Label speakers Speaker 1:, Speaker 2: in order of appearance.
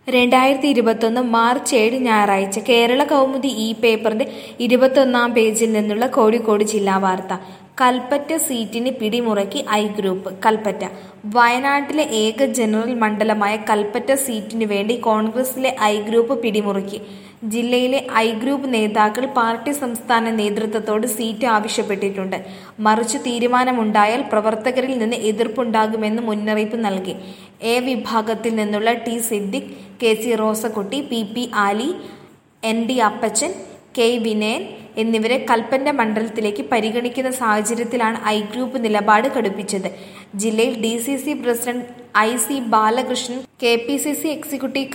Speaker 1: രണ്ടായിരത്തി ഇരുപത്തൊന്ന് മാർച്ച് ഏഴ് ഞായറാഴ്ച കേരള കൗമുദി ഈ പേപ്പറിന്റെ ഇരുപത്തൊന്നാം പേജിൽ നിന്നുള്ള കോഴിക്കോട് ജില്ലാ വാർത്ത കൽപ്പറ്റ സീറ്റിന് പിടിമുറക്കി ഐ ഗ്രൂപ്പ് കൽപ്പറ്റ വയനാട്ടിലെ ഏക ജനറൽ മണ്ഡലമായ കൽപ്പറ്റ സീറ്റിനു വേണ്ടി കോൺഗ്രസിലെ ഐ ഗ്രൂപ്പ് പിടിമുറുക്കി ജില്ലയിലെ ഐ ഗ്രൂപ്പ് നേതാക്കൾ പാർട്ടി സംസ്ഥാന നേതൃത്വത്തോട് സീറ്റ് ആവശ്യപ്പെട്ടിട്ടുണ്ട് മറിച്ച് തീരുമാനമുണ്ടായാൽ പ്രവർത്തകരിൽ നിന്ന് എതിർപ്പുണ്ടാകുമെന്ന് മുന്നറിയിപ്പ് നൽകി എ വിഭാഗത്തിൽ നിന്നുള്ള T Siddique K C Rosakutty P P Ali N D Appachan K Vinayan എന്നിവരെ കൽപ്പറ്റ മണ്ഡലത്തിലേക്ക് പരിഗണിക്കുന്ന സാഹചര്യത്തിലാണ് ഐ ഗ്രൂപ്പ് നിലപാട് കടുപ്പിച്ചത് ജില്ലയിൽ D C C president I C Balakrishnan K P C C executive